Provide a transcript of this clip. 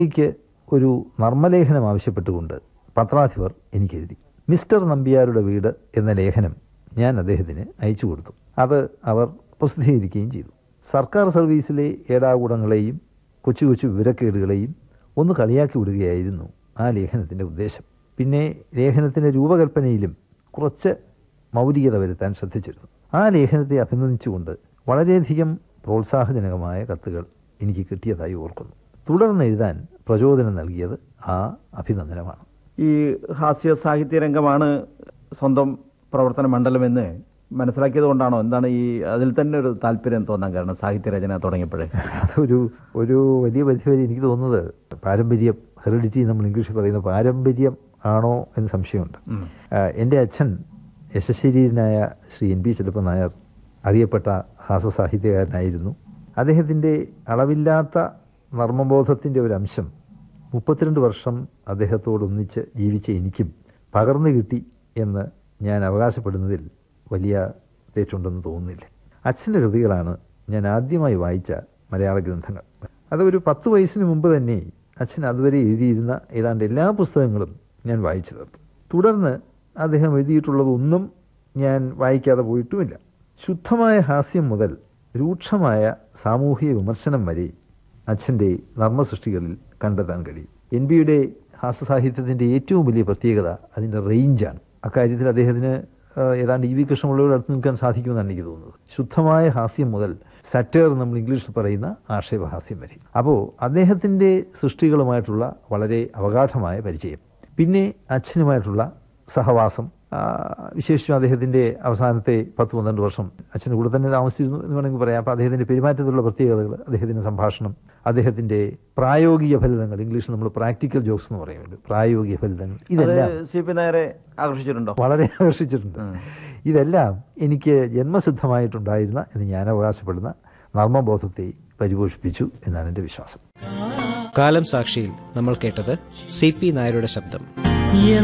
എനിക്ക് ഒരു നർമ്മലേഖനം ആവശ്യപ്പെട്ടുകൊണ്ട് പത്രാധിപർ എനിക്ക് എഴുതി മിസ്റ്റർ നമ്പ്യാരുടെ വീട് എന്ന ലേഖനം ഞാൻ അദ്ദേഹത്തിന് അയച്ചു കൊടുത്തു അത് അവർ പ്രസിദ്ധീകരിക്കുകയും ചെയ്തു സർക്കാർ സർവീസിലെ ഏടാകൂടങ്ങളെയും കൊച്ചു കൊച്ചു വിവരക്കേടുകളെയും ഒന്ന് കളിയാക്കി വിടുകയായിരുന്നു ആ ലേഖനത്തിൻ്റെ ഉദ്ദേശം പിന്നെ ലേഖനത്തിൻ്റെ രൂപകൽപ്പനയിലും കുറച്ച് മൗലികത വരുത്താൻ ശ്രദ്ധിച്ചിരുന്നു ആ ലേഖനത്തെ അഭിനന്ദിച്ചുകൊണ്ട് വളരെയധികം പ്രോത്സാഹജനകമായ കത്തുകൾ എനിക്ക് കിട്ടിയതായി ഓർക്കുന്നു തുടർന്ന് എഴുതാൻ പ്രചോദനം നൽകിയത് ആ അഭിനന്ദനമാണ് ഈ ഹാസ്യ സാഹിത്യ രംഗമാണ് സ്വന്തം പ്രവർത്തന മണ്ഡലമെന്ന് മനസ്സിലാക്കിയത് കൊണ്ടാണോ എന്താണ് ഈ അതിൽ തന്നെ ഒരു താല്പര്യം തോന്നാൻ കാരണം സാഹിത്യരചന തുടങ്ങിയപ്പോഴേ അതൊരു ഒരു വലിയ പരിധിവരെ എനിക്ക് തോന്നുന്നത് പാരമ്പര്യം ഹെറിഡിറ്റി നമ്മൾ ഇംഗ്ലീഷിൽ പറയുന്ന പാരമ്പര്യം ആണോ എന്ന് സംശയമുണ്ട് ഉം. ആ, എൻ്റെ അച്ഛൻ യശശരീരനായ ശ്രീ എൻ പി ചെലപ്പ നായർ അറിയപ്പെട്ട ഹാസ്യസാഹിത്യകാരനായിരുന്നു അദ്ദേഹത്തിൻ്റെ അളവില്ലാത്ത നർമ്മബോധത്തിൻ്റെ ഒരു അംശം മുപ്പത്തിരണ്ട് വർഷം അദ്ദേഹത്തോടൊന്നിച്ച് ജീവിച്ച എനിക്കും പകർന്നു കിട്ടി എന്ന് ഞാൻ അവകാശപ്പെടുന്നതിൽ വലിയ തെറ്റുണ്ടെന്ന് തോന്നുന്നില്ല അച്ഛൻ്റെ കൃതികളാണ് ഞാൻ ആദ്യമായി വായിച്ച മലയാള ഗ്രന്ഥങ്ങൾ അത് ഒരു പത്ത് വയസ്സിന് മുമ്പ് തന്നെ അച്ഛൻ അതുവരെ എഴുതിയിരുന്ന ഏതാണ്ട് എല്ലാ പുസ്തകങ്ങളും ഞാൻ വായിച്ചു തീർത്തു തുടർന്ന് അദ്ദേഹം എഴുതിയിട്ടുള്ളതൊന്നും ഞാൻ വായിക്കാതെ പോയിട്ടുമില്ല ശുദ്ധമായ ഹാസ്യം മുതൽ രൂക്ഷമായ സാമൂഹിക വിമർശനം വരെ അച്ഛൻ്റെ നർമ്മസൃഷ്ടികളിൽ കണ്ടെത്താൻ കഴിയും എൻ ബിയുടെ ഹാസ്യസാഹിത്യത്തിൻ്റെ ഏറ്റവും വലിയ പ്രത്യേകത അതിൻ്റെ റേഞ്ചാണ് അക്കാര്യത്തിൽ അദ്ദേഹത്തിന് ആ, ഏതാണ്ട് ഇ വി കൃഷ്ണപിള്ളയോട് അടുത്ത് നിൽക്കാൻ സാധിക്കുമെന്നാണ് എനിക്ക് തോന്നുന്നത് ശുദ്ധമായ ഹാസ്യം മുതൽ സറ്റേർ നമ്മൾ ഇംഗ്ലീഷിൽ പറയുന്ന ആക്ഷേപഹാസ്യം വരെ അപ്പോൾ അദ്ദേഹത്തിൻ്റെ സൃഷ്ടികളുമായിട്ടുള്ള വളരെ അവഗാഠമായ പരിചയം പിന്നെ അച്ഛനുമായിട്ടുള്ള സഹവാസം ആ, വിശേഷിച്ചും അദ്ദേഹത്തിൻ്റെ അവസാനത്തെ പത്ത് പന്ത്രണ്ട് വർഷം അച്ഛൻ്റെ കൂടെ തന്നെ താമസിച്ചിരുന്നു എന്ന് വേണമെങ്കിൽ പറയാം അപ്പോൾ അദ്ദേഹത്തിൻ്റെ പെരുമാറ്റത്തിലുള്ള പ്രത്യേകതകൾ അദ്ദേഹത്തിൻ്റെ സംഭാഷണം അദ്ദേഹത്തിൻ്റെ പ്രായോഗിക ഫലിതങ്ങൾ ഇംഗ്ലീഷിൽ നമ്മൾ പ്രാക്ടിക്കൽ ജോക്സ് എന്ന് പറയുന്നുണ്ട് പ്രായോഗിക ഫലിതങ്ങൾ അത് ഇതെല്ലാം സി പി നായരെ ആകർഷിച്ചിട്ടുണ്ടോ വളരെ ആകർഷിച്ചിട്ടുണ്ട് ഉം. ഇതെല്ലാം എനിക്ക് ജന്മസിദ്ധമായിട്ടുണ്ടായിരുന്ന എന്ന് ഞാൻ അവകാശപ്പെടുന്ന നർമ്മബോധത്തെ പരിപോഷിപ്പിച്ചു എന്നാണ് എൻ്റെ വിശ്വാസം കാലം സാക്ഷിയിൽ നമ്മൾ കേട്ടത് സി പി നായരുടെ ശബ്ദം